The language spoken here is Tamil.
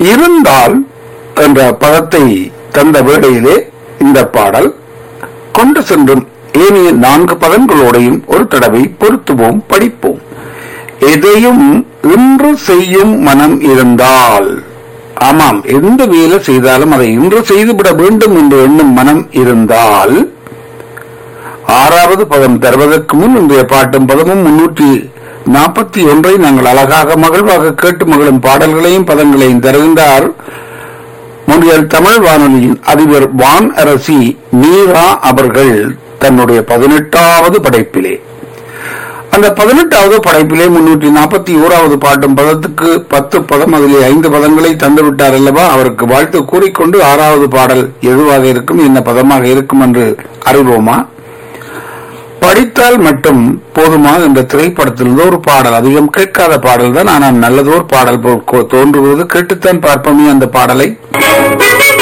இருந்தால் என்ற பதத்தை தந்த வேளையிலே இந்த பாடல் கொண்டு சென்றும் ஏனைய நான்கு பதங்களோடையும் ஒரு தடவை பொருத்துவோம் படிப்போம் எதையும் இன்று செய்யும் மனம் இருந்தால் ஆமாம் எந்த வேலை செய்தாலும் அதை இன்று செய்துவிட வேண்டும் என்று எண்ணும் மனம் இருந்தால் ஆறாவது பதம் தருவதற்கு முன் இன்றைய பாட்டும் பதமும் முன்னூற்றி நாற்பத்தி ஒன்றை நாங்கள் அழகாக மகிழ்வாக கேட்டு மகிழும் பாடல்களையும் பதங்களையும் தருகின்றார் முன்னியல் தமிழ் வானொலியின் அதிபர் வான் அரசி மீரா அவர்கள் தன்னுடைய பதினெட்டாவது படைப்பிலே அந்த பதினெட்டாவது படைப்பிலே முன்னூற்றி நாற்பத்தி ஓராவது பாட்டும் பதத்துக்கு பத்து பதம் அதிலே ஐந்து பதங்களை தந்துவிட்டார் அல்லவா அவருக்கு வாழ்த்து கூறிக்கொண்டு ஆறாவது பாடல் எதுவாக இருக்கும் என்ன பதமாக இருக்கும் என்று அறிவோமா படித்தால் மட்டும் போதுமா என்ற திரைப்படத்திலிருந்து ஒரு பாடல் அதிகம் கேட்காத பாடல் தான் ஆனால் நல்லதோர் பாடல் போல் தோன்றுவது கேட்டுத்தான் பார்ப்போமே அந்த பாடலை